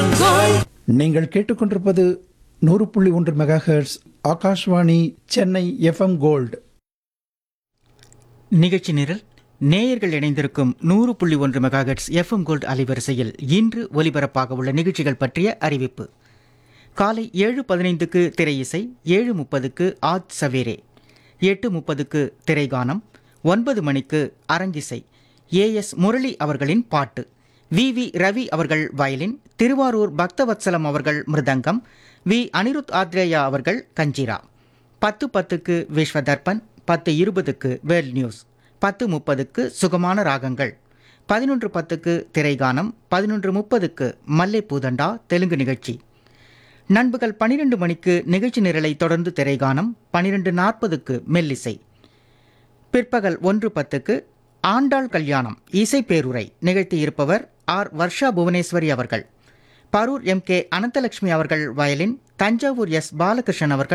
FM Gold நீங்கள் கேட்டுக்கொண்டிருப்பது நூறு புள்ளி ஒன்று megahertz Akashvani Chennai FM gold நிகழ்ச்சி நிரல் நேயர்கள் இணைந்திருக்கும் நூறு புள்ளி ஒன்று மெகாஹெட்ஸ் எஃப்எம் கோல்ட் அலைவரிசையில் இன்று ஒலிபரப்பாக உள்ள நிகழ்ச்சிகள் பற்றிய அறிவிப்பு காலை ஏழு பதினைந்துக்கு திரை இசை ஏழு முப்பதுக்கு ஆத் சவேரே எட்டு முப்பதுக்கு திரைகானம் ஒன்பது மணிக்கு அரங்கிசை ஏ எஸ் முரளி அவர்களின் பாட்டு வி வி ரவி அவர்கள் வயலின் திருவாரூர் பக்தவத்சலம் அவர்கள் மிருதங்கம் வி அனிருத் ஆத்ரேயா அவர்கள் கஞ்சிரா பத்து பத்துக்கு விஸ்வதர்பன் பத்து இருபதுக்கு வேர்ல்ட் நியூஸ் பத்து முப்பதுக்கு சுகமான ராகங்கள் பதினொன்று பத்துக்கு திரைகானம் பதினொன்று முப்பதுக்கு மல்லை பூதண்டா தெலுங்கு நிகழ்ச்சி நண்பகல் பனிரெண்டு மணிக்கு நிகழ்ச்சி நிரலை தொடர்ந்து திரைகானம் பனிரெண்டு நாற்பதுக்கு மெல்லிசை பிற்பகல் ஒன்று பத்துக்கு ஆண்டாள் கல்யாணம் இசை பேருரை நிகழ்த்தி இருப்பவர் ஆர் வர்ஷா புவனேஸ்வரி அவர்கள் பரூர் எம் கே அனந்தலட்சுமி அவர்கள் வயலின் தஞ்சாவூர் எஸ் பாலகிருஷ்ணன் அவர்கள்